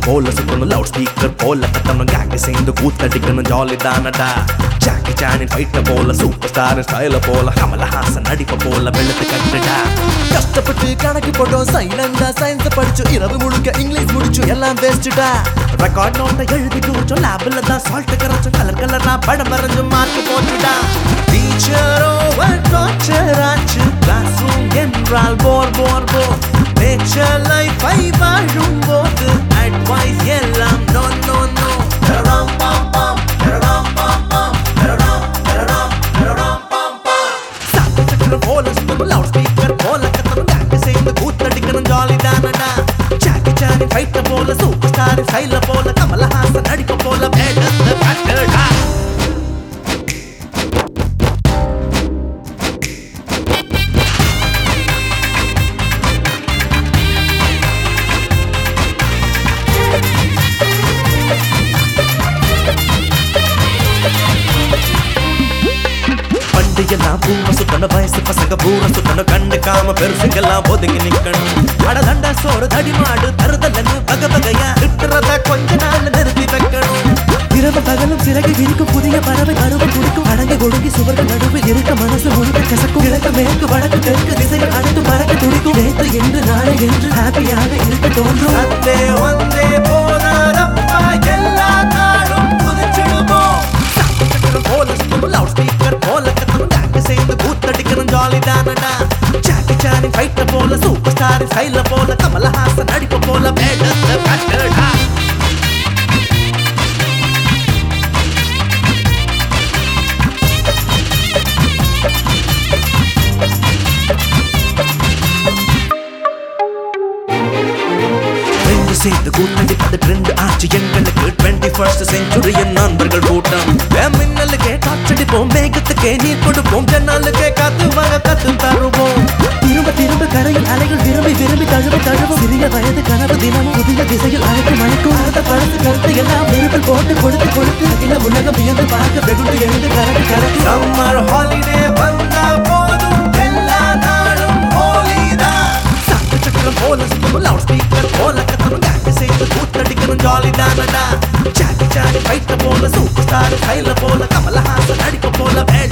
போல சுத்தணும் loud speaker போல கத்தணும் கேங்க சேர்ந்து கூத்தடிக்கணும் ஜாலி தானடா ஜாக்கி சானின் ஃபைட்ட போல சூப்பர் ஸ்டார் ஸ்டைல போல கமலஹாசன் நடிப்ப போல வெள்ளத்து கட்டுடா கஷ்டப்பட்டு கணக்கு போட்டோம் சைலண்டா சயின்ஸ் படிச்சு இரவு முழுக்க இங்கிலீஷ் முடிச்சு எல்லாம் வேஸ்ட்டுடா ரெக்கார்ட் நோட்டை எழுதி குறிச்சோம் லேபில் தான் சால்ட் கரைச்சோம் கலர் கலரா படம் வரைஞ்சு மார்க் போட்டுடா டீச்சரோ டார்ச்சர் ஆச்சு கிளாஸ் ரூம் என்றால் போர் போர் போர் நேச்சர் லைஃபை வாழும் போது அட்வைஸ் எல்லாம் நோ நோ நோ தரடாம் பாம் பாம் தரடாம் பாம் பாம் தரடாம் தரடாம் தரடாம் பாம் பாம் சாக்கு சக்கரம் போல சுத்தணும் லவுட் ஸ்பீக்கர் போல கத்தணும் கேங்க சேர்ந்து கூத்தடிக்கணும் ஜாலி தானடா ஜாக்கி சானி ஃபைட்ட போல சூப்பர் ஸ்டார் சைல போல கமலஹாசன் நடிப்ப போல வேடத்தை கட்டுடா பண்டையெல்லாம் பூம சுத்தன வயசு பசங்க பூர சுத்தன கண்டுக்காம பெருசுங்கெல்லாம் ஒதுங்கி நிக்கணும் அடதண்ட சோறு தடிமாடு தருதலன்னு வகை வகையா திட்டுறத கொஞ்ச நாள் நிறுத்தி வைக்கணும் இரவு பகலும் சிறகு விரிக்கும் புதிய பறவை கருவை குடிக்கும் அடங்கி ஒடுங்கி சுவர்கள் நடுவில் இருக்க மனசு முழுக்க கசக்கும் கிழக்கு மேற்கு வடக்கு தெற்கு திசைகள் அனைத்து பறக்க துடிக்கும் நேற்று என்று நாளை என்று ஹாப்பியாக இருக்க தோன்றும் அத்தே வந்தே போனாரப்பா எல்லா நாளும் புதிச்சிடுவோம் சக்கரம் போல சுத்தணும் லவுட் ஸ்பீக்கர் போல கத்தணும் கேங்க சேர்ந்து கூத்தடிக்கணும் ஜாலி தானடா ஜாக்கி சானி ஃபைட்ட போல சூப்பர் ஸ்டார் ஸ்டைல போல கமலஹாசன் நடிப்ப போல வேடத்தை கட்டுடா ரெண்டு சேர்ந்து கூட்டடிப்பது ட்ரெண்ட் ஆச்சு எங்களுக்கு டுவெண்ட்டி ஃபர்ஸ்ட் செஞ்சுரியின் நண்பர்கள் கூட்டம் மின்னலுக்கே காற்றடிப்போம் மேகத்துக்கே நீர் கொடுப்போம் ஜன்னாலுக்கே காத்து வாங்க கத்து தருவோம் திரும்ப திரும்ப கரையில் அலைகள் விரும்பி விரும்பி தழுவ தழுவும் சிறிய வயது கனவு தினமும் புதிய திசையில் அழைக்கும் மணிக்கும் அடுத்த பழத்து கருத்து எல்லாம் நெருப்பில் போட்டு கொடுத்து கொடுத்து அகில உலகம் வியந்து பார்க்க வெகுண்டு எழுந்து கரடி கரடி சம்மர் ஹாலிடே வந்தா போதும் எல்லா நாளும் ஹோலிதான் சாக்கு சக்கரம் போல சுத்தணும் லவுட் ஸ்பீக்கர் போல கத்தணும் கேங்க சேர்ந்து கூத்தடிக்கணும் ஜாலி தானடா ஜாக்கி சானி ஃபைட்ட போல சூப்பர் ஸ்டார் ஸ்டைல போல கமலஹாசன் நடிப்ப போல வேட